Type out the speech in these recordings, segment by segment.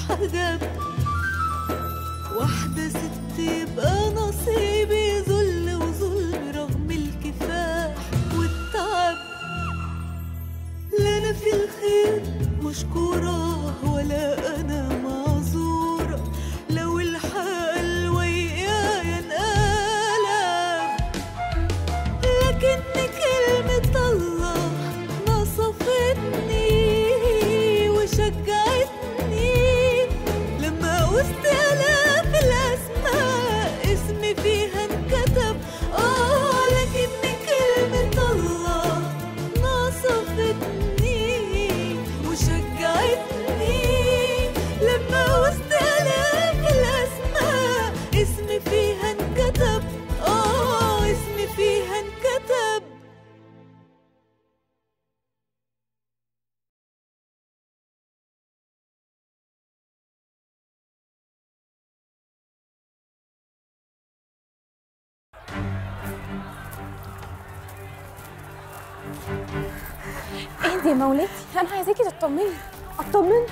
الحجب واحدة ست يبقى نصيبي ذل وظلم رغم الكفاح والتعب لا أنا في الخير مشكورة ولا أنا معذورة لو الحال ويايا انقلب لكن كلمة الله نصفتني وشجعتني لما وسط آلاف الأسماء اسمي فيها انكتب آه لكن كلمة الله نصفتني وشجعتني لما وسط آلاف الأسماء اسمي فيها انكتب آه اسمي فيها انكتب اهدي يا مولاتي انا عايزاكي تطمني اطمن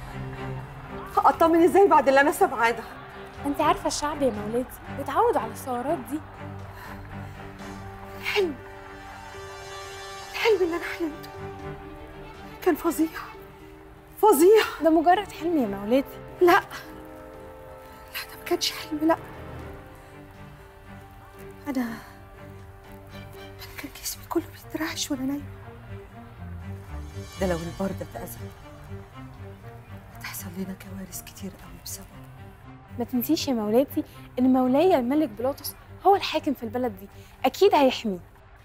اطمن ازاي بعد اللي انا سامعاه ده انت عارفه الشعب يا مولاتي بيتعود على الثورات دي الحلم الحلم اللي انا حلمته كان فظيع فظيع ده مجرد حلم يا مولاتي لا لا ده ما كانش حلم لا انا انا كان جسمي كله بيترعش وانا نايمه ده لو البردة اتأذت هتحصل لنا كوارث كتير قوي بسببه ما تنسيش يا مولاتي ان مولاي الملك بلوطس هو الحاكم في البلد دي اكيد هيحميه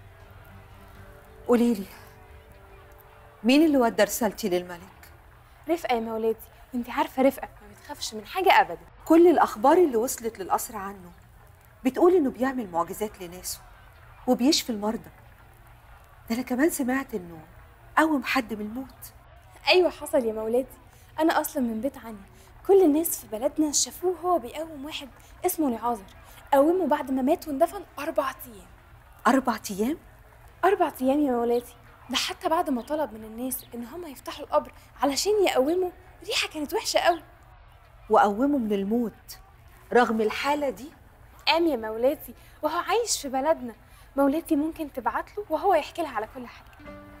قولي لي مين اللي ودى رسالتي للملك رفقه يا مولاتي انت عارفه رفقه ما بتخافش من حاجه ابدا كل الأخبار اللي وصلت للقصر عنه بتقول إنه بيعمل معجزات لناسه وبيشفي المرضى ده أنا كمان سمعت إنه قوم حد من الموت ايوه حصل يا مولاتي انا اصلا من بيت عني كل الناس في بلدنا شافوه هو بيقوم واحد اسمه لعازر قومه بعد ما مات واندفن اربع ايام أربع أيام أربع أيام يا مولاتي ده حتى بعد ما طلب من الناس إن هم يفتحوا القبر علشان يقوموا ريحة كانت وحشة قوي وقومه من الموت رغم الحالة دي قام يا مولاتي وهو عايش في بلدنا مولاتي ممكن تبعت له وهو يحكي لها على كل حاجة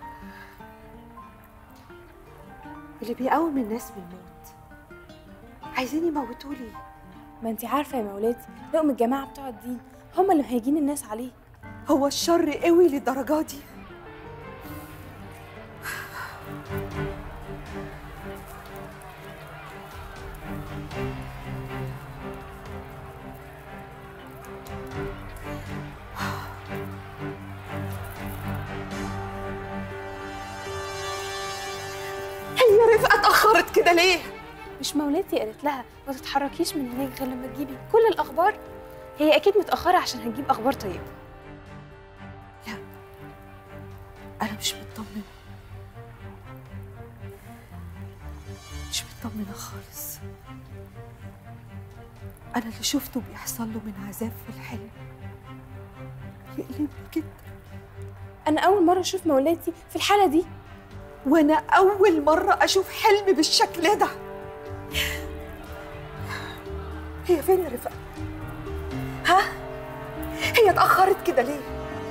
اللي بيقوم الناس من الموت عايزين يموتوا لي ما انت عارفة يا مولاتي لقم الجماعة بتوع الدين هم اللي مهيجين الناس عليه هو الشر قوي للدرجة دي هي رفقة اتأخرت كده ليه؟ مش مولاتي قالت لها ما تتحركيش من هناك غير لما تجيبي كل الأخبار هي أكيد متأخرة عشان هتجيب أخبار طيبة أنا مش مطمنة مش مطمنة خالص أنا اللي شفته بيحصل له من عذاب في الحلم يقلبني جدا أنا أول مرة أشوف مولاتي في الحالة دي وأنا أول مرة أشوف حلم بالشكل ده هي فين يا رفقة؟ ها؟ هي اتأخرت كده ليه؟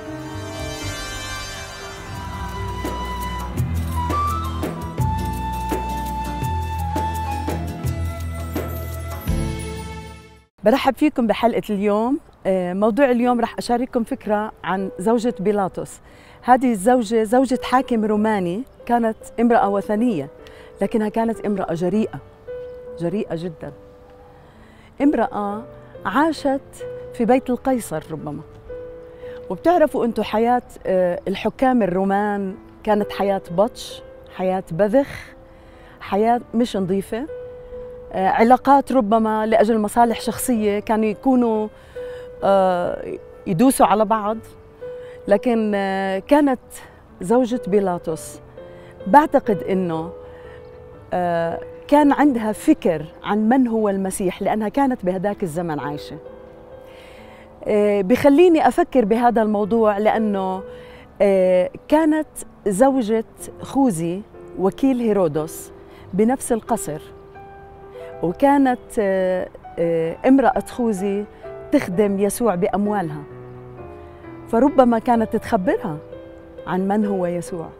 برحب فيكم بحلقة اليوم آه، موضوع اليوم رح أشارككم فكرة عن زوجة بيلاطس هذه الزوجة زوجة حاكم روماني كانت امرأة وثنية لكنها كانت امرأة جريئة جريئة جدا امرأة عاشت في بيت القيصر ربما وبتعرفوا أنتم حياة آه، الحكام الرومان كانت حياة بطش حياة بذخ حياة مش نظيفة آه، علاقات ربما لاجل مصالح شخصيه كانوا يكونوا آه، يدوسوا على بعض لكن آه، كانت زوجة بيلاطس بعتقد انه آه، كان عندها فكر عن من هو المسيح لانها كانت بهداك الزمن عايشه آه، بخليني افكر بهذا الموضوع لانه آه، كانت زوجة خوذي وكيل هيرودس بنفس القصر وكانت آه، آه، امرأة خوذي تخدم يسوع بأموالها فربما كانت تخبرها عن من هو يسوع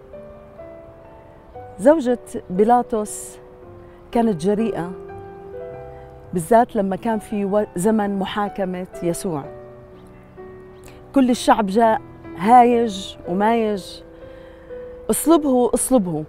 زوجة بيلاطس كانت جريئة بالذات لما كان في و- زمن محاكمة يسوع كل الشعب جاء هايج ومايج اصلبه اصلبه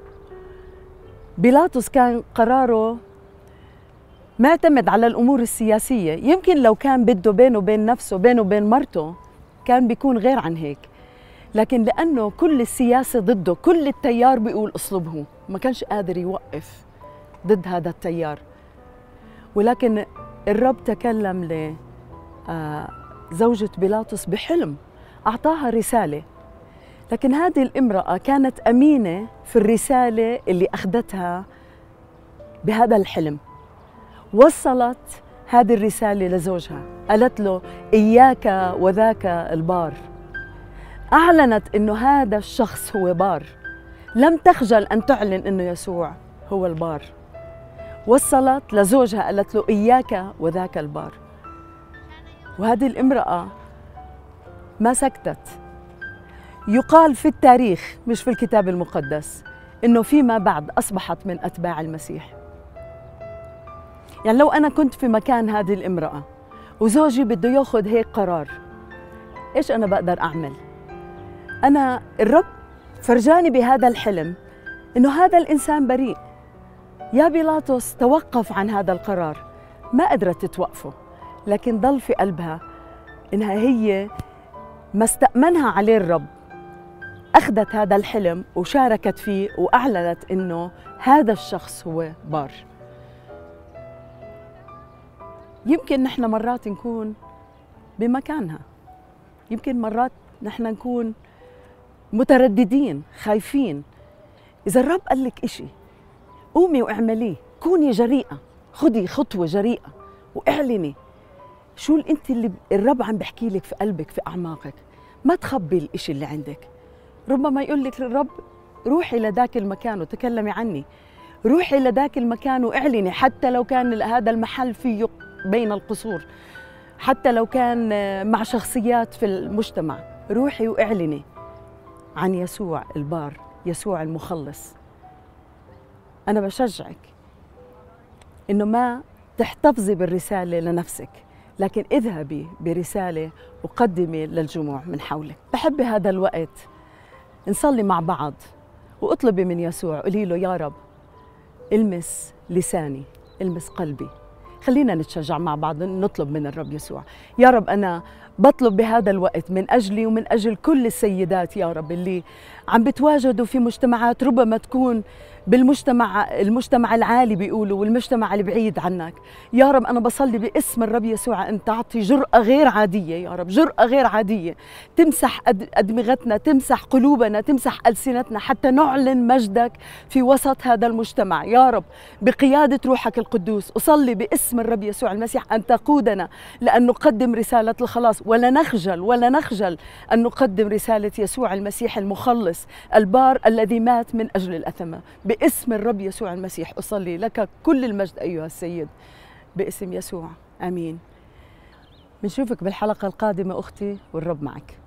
بيلاطس كان قراره معتمد على الامور السياسيه يمكن لو كان بده بينه وبين نفسه بينه وبين مرته كان بيكون غير عن هيك لكن لانه كل السياسه ضده كل التيار بيقول اصلبه ما كانش قادر يوقف ضد هذا التيار ولكن الرب تكلم ل آه، زوجة بيلاطس بحلم أعطاها رسالة لكن هذه الامرأة كانت أمينة في الرسالة اللي أخذتها بهذا الحلم وصلت هذه الرسالة لزوجها قالت له إياك وذاك البار أعلنت أنه هذا الشخص هو بار لم تخجل أن تعلن أنه يسوع هو البار وصلت لزوجها قالت له إياك وذاك البار وهذه الامرأة ما سكتت يقال في التاريخ مش في الكتاب المقدس انه فيما بعد اصبحت من اتباع المسيح يعني لو انا كنت في مكان هذه الامراه وزوجي بده ياخذ هيك قرار ايش انا بقدر اعمل انا الرب فرجاني بهذا الحلم انه هذا الانسان بريء يا بيلاطس توقف عن هذا القرار ما قدرت توقفه لكن ضل في قلبها انها هي ما استأمنها عليه الرب أخذت هذا الحلم وشاركت فيه وأعلنت إنه هذا الشخص هو بار يمكن نحن مرات نكون بمكانها يمكن مرات نحن نكون مترددين خايفين إذا الرب قال لك إشي قومي واعمليه كوني جريئة خدي خطوة جريئة واعلني شو ال- انت اللي الرب عم بحكي لك في قلبك في اعماقك ما تخبي الإشي اللي عندك ربما يقول لك الرب روحي لذاك المكان وتكلمي عني روحي لذاك المكان واعلني حتى لو كان ال- هذا المحل فيه بين القصور حتى لو كان آه، مع شخصيات في المجتمع روحي واعلني عن يسوع البار يسوع المخلص انا بشجعك انه ما تحتفظي بالرساله لنفسك لكن اذهبي برساله وقدمي للجموع من حولك بحب هذا الوقت نصلي مع بعض واطلبي من يسوع قولي له يا رب المس لساني المس قلبي خلينا نتشجع مع بعض نطلب من الرب يسوع يا رب أنا بطلب بهذا الوقت من أجلي ومن أجل كل السيدات يا رب اللي عم بتواجدوا في مجتمعات ربما تكون بالمجتمع المجتمع العالي بيقولوا والمجتمع البعيد عنك يا رب أنا بصلي باسم الرب يسوع أن تعطي جرأة غير عادية يا رب جرأة غير عادية تمسح أد- أدمغتنا تمسح قلوبنا تمسح ألسنتنا حتى نعلن مجدك في وسط هذا المجتمع يا رب بقيادة روحك القدوس أصلي باسم الرب يسوع المسيح أن تقودنا لأن نقدم رسالة الخلاص ولا نخجل ولا نخجل أن نقدم رسالة يسوع المسيح المخلص البار الذي مات من أجل الأثمة باسم الرب يسوع المسيح أصلي لك كل المجد أيها السيد باسم يسوع آمين بنشوفك بالحلقة القادمة أختي والرب معك